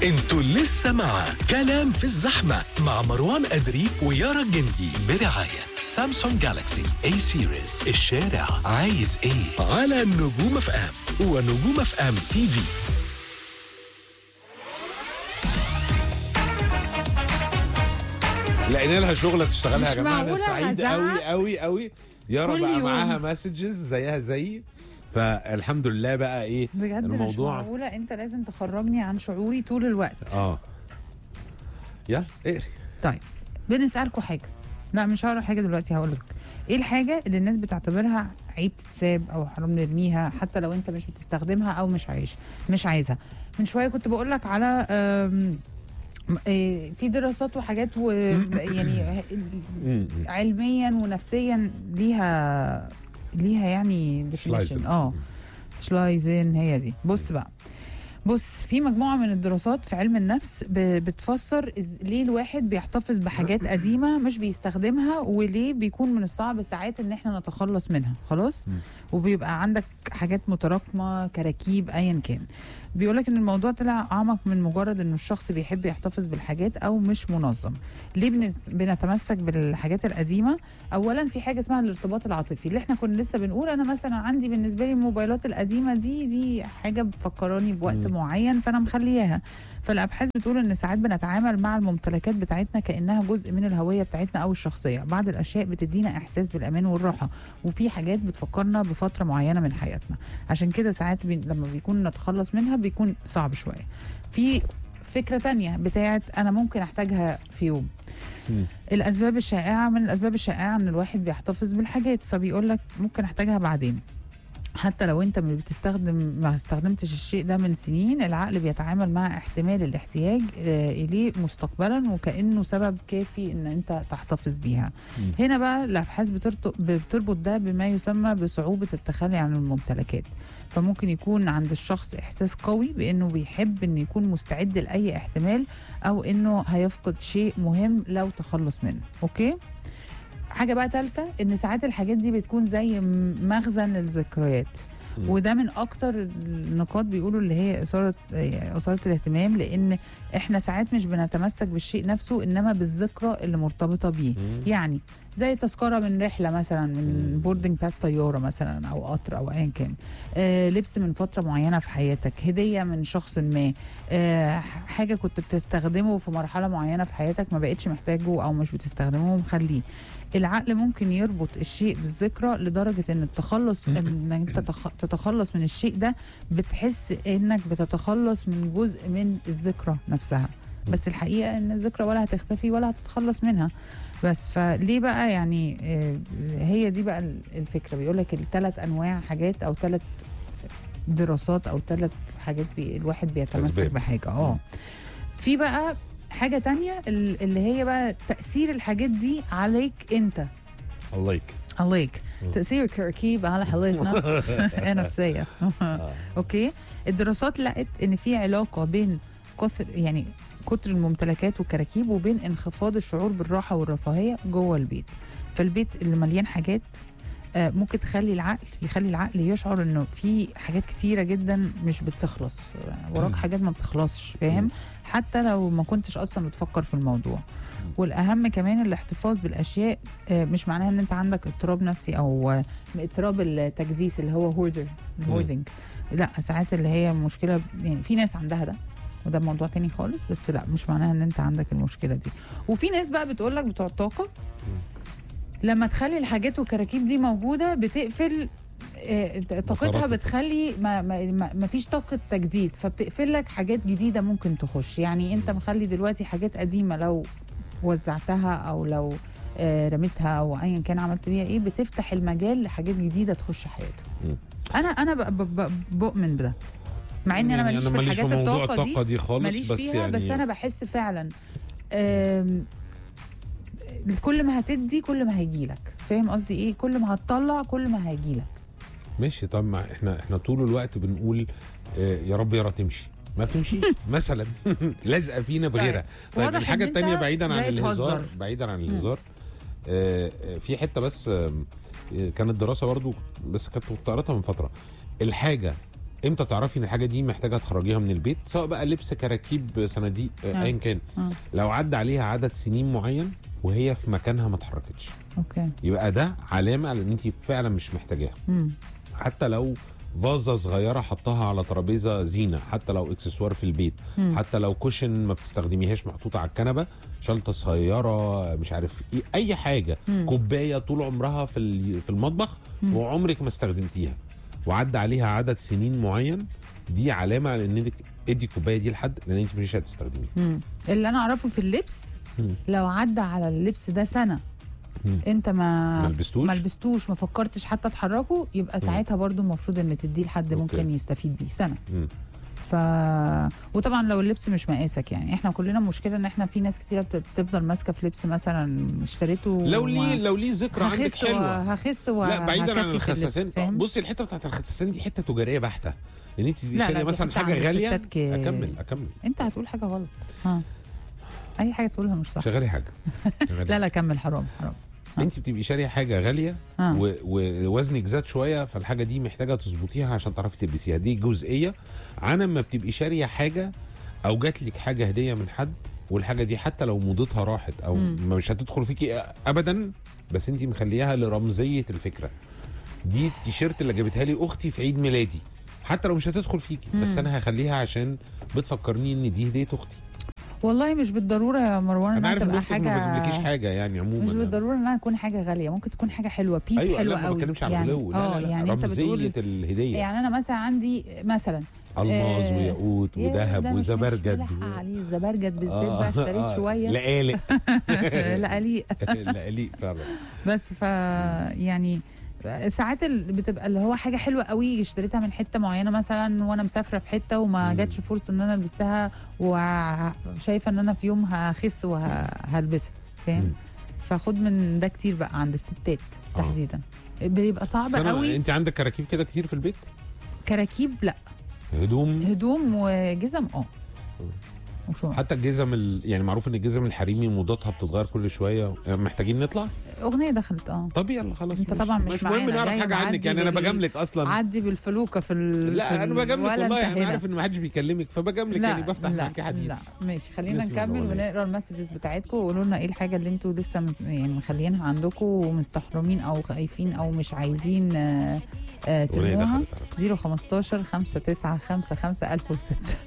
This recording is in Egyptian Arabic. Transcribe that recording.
انتوا لسه مع كلام في الزحمة مع مروان أدري ويارا الجندي برعاية سامسونج جالاكسي اي سيريز الشارع عايز ايه على نجوم اف ام ونجوم اف ام تي في لقينا لها شغله تشتغلها مش يا جماعه انا معقولة سعيد هزعق قوي قوي قوي يارا كل بقى يوم. معاها مسجز زيها زيي فالحمد لله بقى ايه بجد مش الموضوع معقولة انت لازم تخرجني عن شعوري طول الوقت اه يلا اقري طيب بنسألكوا حاجة لا مش هقرا حاجة دلوقتي هقول لك ايه الحاجة اللي الناس بتعتبرها عيب تتساب او حرام نرميها حتى لو انت مش بتستخدمها او مش عايش مش عايزها من شوية كنت بقول لك على آم، إيه، في دراسات وحاجات و يعني مم. علميا ونفسيا ليها ليها يعني شلايزن. definition اه شلايزن هي دي بص بقى بص في مجموعة من الدراسات في علم النفس ب- بتفسر إز- ليه الواحد بيحتفظ بحاجات قديمة مش بيستخدمها وليه بيكون من الصعب ساعات ان احنا نتخلص منها خلاص مم. وبيبقى عندك حاجات متراكمة كراكيب ايا كان بيقولك ان الموضوع طلع اعمق من مجرد انه الشخص بيحب يحتفظ بالحاجات او مش منظم ليه بن- بنتمسك بالحاجات القديمة اولا في حاجة اسمها الارتباط العاطفي اللي احنا كنا لسه بنقول انا مثلا عندي بالنسبة لي الموبايلات القديمة دي دي حاجة بتفكراني بوقت مم. معين فانا مخلياها فالابحاث بتقول ان ساعات بنتعامل مع الممتلكات بتاعتنا كانها جزء من الهويه بتاعتنا او الشخصيه بعض الاشياء بتدينا احساس بالامان والراحه وفي حاجات بتفكرنا بفتره معينه من حياتنا عشان كده ساعات بي... لما بيكون نتخلص منها بيكون صعب شويه في فكره تانية بتاعت انا ممكن احتاجها في يوم مم. الاسباب الشائعه من الاسباب الشائعه ان الواحد بيحتفظ بالحاجات فبيقول لك ممكن احتاجها بعدين حتى لو انت مش بتستخدم ما استخدمتش الشيء ده من سنين العقل بيتعامل مع احتمال الاحتياج آه، اليه مستقبلا وكانه سبب كافي ان انت تحتفظ بيها مم. هنا بقى الابحاث بترت- بتربط ده بما يسمى بصعوبه التخلي عن الممتلكات فممكن يكون عند الشخص احساس قوي بانه بيحب انه يكون مستعد لاي احتمال او انه هيفقد شيء مهم لو تخلص منه اوكي حاجه بقى ثالثه ان ساعات الحاجات دي بتكون زي م- مخزن للذكريات مم. وده من اكتر النقاط بيقولوا اللي هي اثاره آه، اثاره الاهتمام لان احنا ساعات مش بنتمسك بالشيء نفسه انما بالذكرى اللي مرتبطه بيه مم. يعني زي تذكره من رحله مثلا من مم. بوردنج باس طياره مثلا او قطر او ايا كان آه لبس من فتره معينه في حياتك هديه من شخص ما آه حاجه كنت بتستخدمه في مرحله معينه في حياتك ما بقتش محتاجه او مش بتستخدمه ومخليه العقل ممكن يربط الشيء بالذكرى لدرجه ان التخلص ان انت تخ- تتخلص من الشيء ده بتحس انك بتتخلص من جزء من الذكرى نفسها بس الحقيقه ان الذكرى ولا هتختفي ولا هتتخلص منها بس فليه بقى يعني آه، هي دي بقى الفكره بيقول لك الثلاث انواع حاجات او ثلاث دراسات او ثلاث حاجات بي الواحد بيتمسك أسباب. بحاجه اه في بقى حاجه تانية ال- اللي هي بقى تاثير الحاجات دي عليك انت الله يك عليك مم. تاثير الكراكيب على حالتنا نفسيه اوكي الدراسات لقت ان في علاقه بين كثر يعني كتر الممتلكات والكراكيب وبين انخفاض الشعور بالراحه والرفاهيه جوه البيت فالبيت اللي مليان حاجات آه، ممكن تخلي العقل يخلي العقل يشعر انه في حاجات كتيره جدا مش بتخلص وراك مم. حاجات ما بتخلصش فاهم مم. حتى لو ما كنتش اصلا بتفكر في الموضوع والاهم كمان الاحتفاظ بالاشياء آه، مش معناها ان انت عندك اضطراب نفسي او آه، اضطراب التكديس اللي هو هوردر الهوردنج لا ساعات اللي هي مشكله يعني في ناس عندها ده وده موضوع تاني خالص بس لا مش معناها ان انت عندك المشكله دي وفي ناس بقى بتقول لك بتوع الطاقه لما تخلي الحاجات والكراكيب دي موجوده بتقفل آه، طاقتها مساراتك. بتخلي ما, ما, ما, ما فيش طاقه تجديد فبتقفل لك حاجات جديده ممكن تخش يعني انت مخلي دلوقتي حاجات قديمه لو وزعتها او لو آه، رميتها او ايا كان عملت بيها ايه بتفتح المجال لحاجات جديده تخش حياتك مم. انا انا ب- ب- ب- بؤمن بده مع ان انا يعني ماليش في ماليش الحاجات موضوع الطاقه دي الطاقه دي خالص ماليش بس فيها يعني بس انا بحس فعلا آم، كل ما هتدي كل ما هيجيلك فاهم قصدي ايه كل ما هتطلع كل ما هيجيلك ماشي طب ما احنا احنا طول الوقت بنقول آه، يا رب يارا تمشي ما تمشيش مثلا لازقه فينا بغيرها طيب واضح الحاجه إن أنت التانية بعيدا عن جاي الهزار تهزر. بعيدا عن الهزار آه، آه، في حته بس آم، آه، كانت دراسه برضو بس كانت كنت قريتها من فتره الحاجه امتى تعرفي ان الحاجه دي محتاجه تخرجيها من البيت سواء بقى لبس كراكيب صناديق آه، آه. ايا كان آه. لو عدى عليها عدد سنين معين وهي في مكانها ما اتحركتش اوكي يبقى ده علامه على ان انت فعلا مش محتاجاها مم. حتى لو فازه صغيره حطها على ترابيزه زينه حتى لو اكسسوار في البيت مم. حتى لو كوشن ما بتستخدميهاش محطوطه على الكنبه شنطه صغيره مش عارف ايه اي حاجه مم. كوبايه طول عمرها في ال- في المطبخ مم. وعمرك ما استخدمتيها وعدى عليها عدد سنين معين دي علامه على انك ادي الكوبايه دي لحد لان انت مش هتستخدميها مم. اللي انا اعرفه في اللبس مم. لو عدى على اللبس ده سنه مم. انت ما ما لبستوش؟ ما لبستوش ما فكرتش حتى تحركه يبقى ساعتها برضو المفروض ان تديه لحد أوكي. ممكن يستفيد بيه سنه مم. ف وطبعا لو اللبس مش مقاسك يعني احنا كلنا مشكله ان احنا في ناس كتيره بت- بتفضل ماسكه في لبس مثلا اشتريته لو و- ليه لو ليه ذكرى عندك هخس و- حلوه هخس لا بعيدا عن وهكفي في اللبس، الخساسين فاهم بصي الحته بتاعت الخساسين دي حته تجاريه بحته ان انت لا، شاريه دي مثلا حتة حاجه عند غاليه الستات ك- اكمل اكمل انت هتقول حاجه غلط ها اي حاجه تقولها مش صح شغالي حاجه شغالي لا لا كمل حرام حرام انت بتبقي شاريه حاجه غاليه ها. و- ووزنك زاد شويه فالحاجه دي محتاجه تظبطيها عشان تعرفي تلبسيها دي جزئيه عن اما بتبقي شاريه حاجه او جات لك حاجه هديه من حد والحاجه دي حتى لو موضتها راحت او مم. مش هتدخل فيكي ابدا بس انت مخليها لرمزيه الفكره دي التيشيرت اللي جابتها لي اختي في عيد ميلادي حتى لو مش هتدخل فيكي بس مم. انا هخليها عشان بتفكرني ان دي هديه اختي والله مش بالضروره يا مروان انا انها عارف ان تبقى اختك ما حاجه بتملكيش حاجه يعني عموما مش يعني. بالضروره انها تكون حاجه غاليه ممكن تكون حاجه حلوه بيس ايوه حلوه لا ما قوي بتكلمش على يعني الغلو لا اه لا لا يعني انت رمزيه بتقول الهديه يعني انا مثلا عندي مثلا الماظ آه، وياقوت يا ده وذهب مش- مش وزبرجد ملاحقة عليه الزبرجد بالذات بقى اشتريت شويه لقالق لا قليق لقالق فعلا بس ف يعني ساعات ال- بتبقى اللي هو حاجه حلوه قوي اشتريتها من حته معينه مثلا وانا مسافره في حته وما مم. جاتش فرصه ان انا لبستها وشايفه ان انا في يوم هخس وهلبسها فاهم مم. فخد من ده كتير بقى عند الستات آه. تحديدا بيبقى صعب بس أنا- قوي انت عندك كراكيب كده كتير في البيت كراكيب لا هدوم هدوم وجزم اه وشو حتى الجزم ال... يعني معروف ان الجزم الحريمي موضتها بتتغير كل شويه محتاجين نطلع اغنيه دخلت اه طب يلا خلاص أنت ماشي. طبعا مش مهم معانا، نعرف جاي حاجه عنك معدي يعني انا بال- بجاملك اصلا عدي بالفلوكه في ال... في لا انا ال- بجاملك ولا والله انت انا هنا. عارف ان ما حدش بيكلمك فبجاملك لا يعني بفتح لا معاكي حديث لا ماشي خلينا نسمع نكمل الأغنية. ونقرا المسجز بتاعتكم وقولوا لنا ايه الحاجه اللي انتوا لسه م- يعني مخلينها عندكم ومستحرمين او خايفين او مش عايزين آه، آه، الأغنية ترموها دخلت على فكرة. 015 595 1006